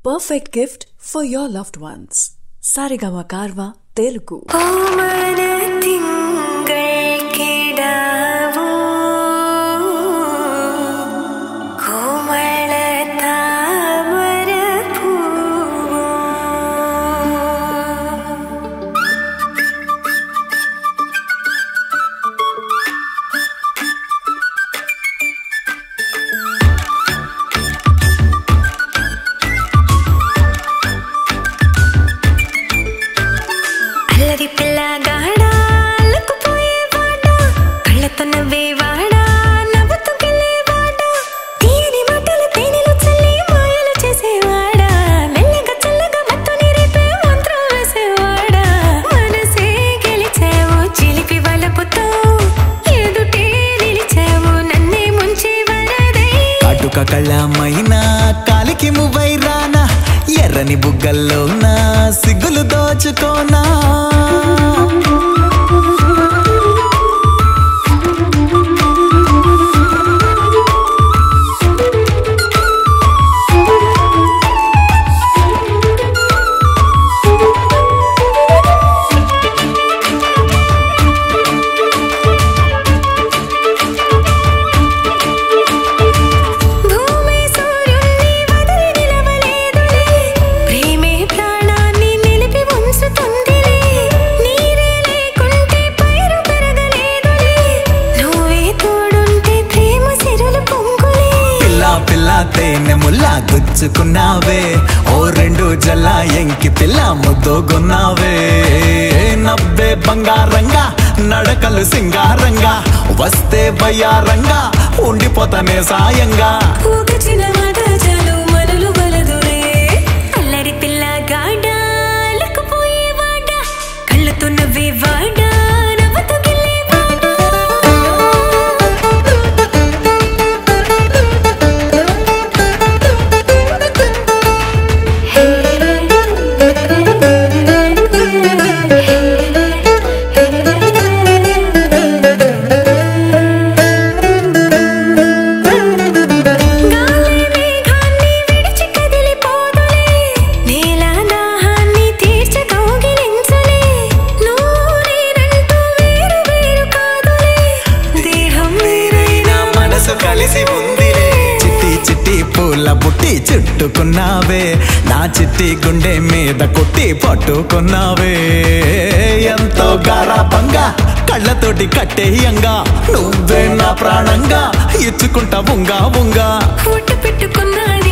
perfect gift for your loved ones. Sarigama Karva Telugu. കോമന തിങ്കൾ കിടാവോ കോമള താമര പൂവോ అల్లరి పిల్లగాడా అల్లుకుపోయేవాడా కళ్ళతో నవ్వేవాడా నవ్వుతూ గెలేవాడా తీయని మాటలు తేనెలు చల్లి మాయలు చేసేవాడా మెల్లగా చల్లగా మత్తుని రేపే మంత్రం వేసేవాడా మనసే గెలిచావు చిలిపి వలపుతో ఎదుటే నిలిచావు నన్నే ముంచే వరదై కాటుక కళ్ళమైనా కాలికి మువ్వైరానా ఎర్రని బుగ్గల్లోనా సిగ్గులు దోచుకోనా భూమి సూర్యుణ్ణి వదిలి నిలవలేదులే ప్రేమే ప్రాణాన్ని నిలిపి ఉంచుతుందిలే నీరే లేకుంటే పైరు పెరగలేదులే నువ్వే తోడుంటే ప్రేమ సిరులు పొంగులే పిల్ల పిల్ల తేనె ముల్ల గుచ్చుకున్నావే ఓ రెండు జల్ల ఎంకి పిల్ల ముద్దోగున్నావే నవ్వే బంగారంగా నడకలు సింగారంగా వస్తే బయ్యారంగా ఉండిపోతానే సాయంగా ఒక చిన్న మాట చాలు మనలు వలదురే అల్లరి పిల్లగాడా అల్లుకుపోయేవాడా కళ్ళతో నవ్వేవాడా నవ్వుతూ గాలి మేఘాన్ని విడిచి కదిలిపోదులే నేల దాహాన్ని తీర్చ కౌగిలించులే నువ్వు నేనంటూ వేరు వేరు కాదులే దేహం వేరైనా మనసు కలిసి ఉందిలే చిట్టి చిట్టి పూల బుట్టి చుట్టుకున్నావే నా చిట్టి గుండె మీద కొట్టి పట్టుకున్నావే ఎంతో గారాపంగా కళ్ళతోటి కట్టేయంగా నువ్వే నా ప్రాణంగా ఇచ్చుకుంటా ఉంగా ఉంగా ఫోటో పెట్టుకున్నాడు